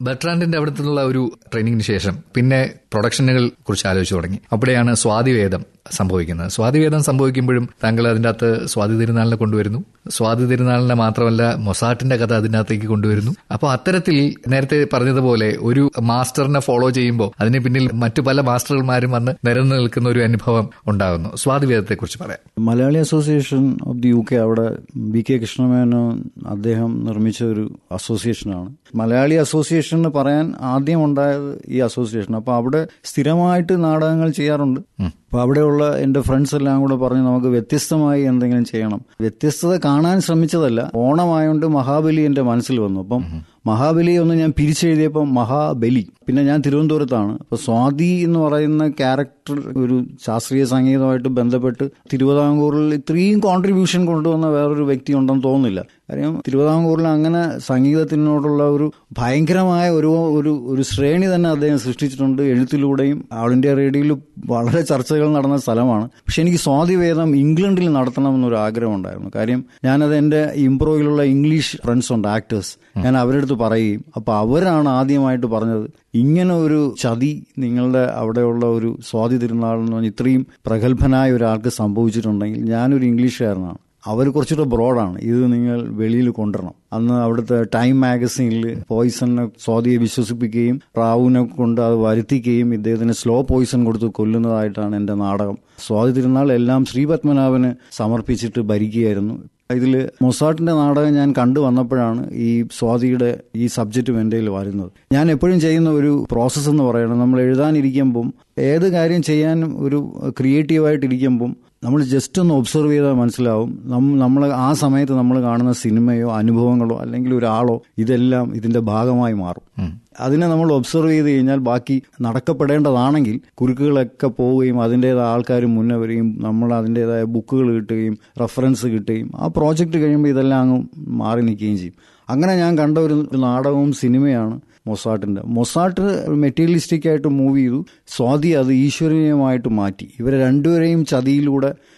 ബർട്രാൻഡിന്റെ അവിടത്തുള്ള ഒരു ട്രെയിനിങ്ങിന് ശേഷം പിന്നെ പ്രൊഡക്ഷനുകൾ കുറിച്ച് ആലോചിച്ചു തുടങ്ങി അവിടെയാണ് സ്വാതിവേദം സംഭവിക്കുന്നത് സ്വാതിവേദം സംഭവിക്കുമ്പോഴും താങ്കൾ അതിൻ്റെ അകത്ത് സ്വാതി തിരുനാളിനെ കൊണ്ടുവരുന്നു സ്വാതി തിരുനാളിനെ മാത്രമല്ല മൊസാട്ടിന്റെ കഥ അതിനകത്തേക്ക് കൊണ്ടുവരുന്നു അപ്പോൾ അത്തരത്തിൽ നേരത്തെ പറഞ്ഞതുപോലെ ഒരു മാസ്റ്ററിനെ ഫോളോ ചെയ്യുമ്പോൾ അതിന് പിന്നിൽ മറ്റു പല മാസ്റ്റർമാരും വന്ന് നിരന്നു നിൽക്കുന്ന ഒരു അനുഭവം ഉണ്ടാകുന്നു സ്വാതിവേദത്തെ കുറിച്ച് പറയാം Malayali association of the U K അവിടെ ബി കെ കൃഷ്ണമേനോൻ അദ്ദേഹം നിർമ്മിച്ച ഒരു അസോസിയേഷനാണ് മലയാളി അസോസിയേഷൻ എന്ന് പറയാൻ ആദ്യം ഉണ്ടായത് ഈ അസോസിയേഷൻ അപ്പൊ അവിടെ സ്ഥിരമായിട്ട് നാടകങ്ങൾ ചെയ്യാറുണ്ട് അപ്പൊ അവിടെയുള്ള എന്റെ ഫ്രണ്ട്സ് എല്ലാം കൂടെ പറഞ്ഞ് നമുക്ക് വ്യത്യസ്തമായി എന്തെങ്കിലും ചെയ്യണം വ്യത്യസ്തത കാണാൻ ശ്രമിച്ചതല്ല ഓണമായോണ്ട് മഹാബലി എന്റെ മനസ്സിൽ വന്നു അപ്പം മഹാബലി ഒന്ന് ഞാൻ പിരിച്ചെഴുതിയപ്പോൾ മഹാബലി പിന്നെ ഞാൻ തിരുവനന്തപുരത്താണ് അപ്പൊ സ്വാതി എന്ന് പറയുന്ന ക്യാരക്ടർ ഒരു ശാസ്ത്രീയ സംഗീതമായിട്ട് ബന്ധപ്പെട്ട് തിരുവിതാംകൂറിൽ ഇത്രയും കോൺട്രിബ്യൂഷൻ കൊണ്ടുവന്ന വേറൊരു വ്യക്തി ഉണ്ടെന്ന് തോന്നുന്നില്ല കാര്യം തിരുവിതാംകൂറിൽ അങ്ങനെ സംഗീതത്തിനോടുള്ള ഒരു ഭയങ്കരമായ ഒരു ഒരു ഒരു ശ്രേണി തന്നെ അദ്ദേഹം സൃഷ്ടിച്ചിട്ടുണ്ട് എഴുത്തിലൂടെയും ആൾ ഇന്ത്യ റേഡിയോയിൽ വളരെ ചർച്ചകൾ നടന്ന സ്ഥലമാണ് പക്ഷെ എനിക്ക് സ്വാതിവേദം ഇംഗ്ലണ്ടിൽ നടത്തണമെന്നൊരു ആഗ്രഹം ഉണ്ടായിരുന്നു കാര്യം ഞാനത് എന്റെ ഇംപ്രോയിലുള്ള ഇംഗ്ലീഷ് ഫ്രണ്ട്സ് ഉണ്ട് ആക്ടേഴ്സ് ഞാൻ അവരുടെ അടുത്ത് പറയുകയും അപ്പൊ അവരാണ് ആദ്യമായിട്ട് പറഞ്ഞത് ഇങ്ങനെ ഒരു ചതി നിങ്ങളുടെ അവിടെയുള്ള ഒരു സ്വാതി തിരുനാൾ എന്ന് പറഞ്ഞാൽ ഇത്രയും പ്രഗത്ഭനായ ഒരാൾക്ക് സംഭവിച്ചിട്ടുണ്ടെങ്കിൽ ഞാനൊരു ഇംഗ്ലീഷുകാരനാണ് അവർ കുറച്ചുകൂടെ ബ്രോഡാണ് ഇത് നിങ്ങൾ വെളിയിൽ കൊണ്ടുവരണം അന്ന് അവിടുത്തെ ടൈം മാഗസീനിൽ പോയിസണിനെ സ്വാതിയെ വിശ്വസിപ്പിക്കുകയും റാവുവിനെ കൊണ്ട് അത് വരുത്തിക്കുകയും ഇദ്ദേഹത്തിന് സ്ലോ പോയിസൺ കൊടുത്ത് കൊല്ലുന്നതായിട്ടാണ് എന്റെ നാടകം സ്വാതി തിരുനാൾ എല്ലാം ശ്രീപത്മനാഭന് സമർപ്പിച്ചിട്ട് ഭരിക്കുകയായിരുന്നു ഇതിൽ മൊസാട്ടിന്റെ നാടകം ഞാൻ കണ്ടു വന്നപ്പോഴാണ് ഈ സ്വാതിയുടെ ഈ സബ്ജക്റ്റും എൻ്റെ കയ്യിൽ വരുന്നത് ഞാൻ എപ്പോഴും ചെയ്യുന്ന ഒരു പ്രോസസ്സ് എന്ന് പറയുന്നത് നമ്മൾ എഴുതാനിരിക്കുമ്പം ഏത് കാര്യം ചെയ്യാനും ഒരു ക്രിയേറ്റീവായിട്ടിരിക്കുമ്പം നമ്മൾ ജസ്റ്റ് ഒന്ന് ഒബ്സർവ് ചെയ്താൽ മനസ്സിലാവും നമ്മൾ ആ സമയത്ത് നമ്മൾ കാണുന്ന സിനിമയോ അനുഭവങ്ങളോ അല്ലെങ്കിൽ ഒരാളോ ഇതെല്ലാം ഇതിന്റെ ഭാഗമായി മാറും അതിനെ നമ്മൾ ഒബ്സർവ് ചെയ്ത് കഴിഞ്ഞാൽ ബാക്കി നടക്കപ്പെടേണ്ടതാണെങ്കിൽ കുരുക്കുകളൊക്കെ പോവുകയും അതിൻ്റെതായ ആൾക്കാർ മുന്നേ വരികയും നമ്മൾ അതിൻ്റെതായ ബുക്കുകൾ കിട്ടുകയും റെഫറൻസ് കിട്ടുകയും ആ പ്രോജക്റ്റ് കഴിയുമ്പോൾ ഇതെല്ലാം അങ്ങ് മാറി നിൽക്കുകയും ചെയ്യും അങ്ങനെ ഞാൻ കണ്ട ഒരു നാടകവും സിനിമയാണ് മൊസാട്ടിന്റെ മൊസാട്ട് മെറ്റീരിയലിസ്റ്റിക് ആയിട്ട് മൂവ് ചെയ്തു സ്വാതി അത് ഈശ്വരീയമായിട്ട് മാറ്റി ഇവരെ രണ്ടുപേരെയും ചതിയിലൂടെ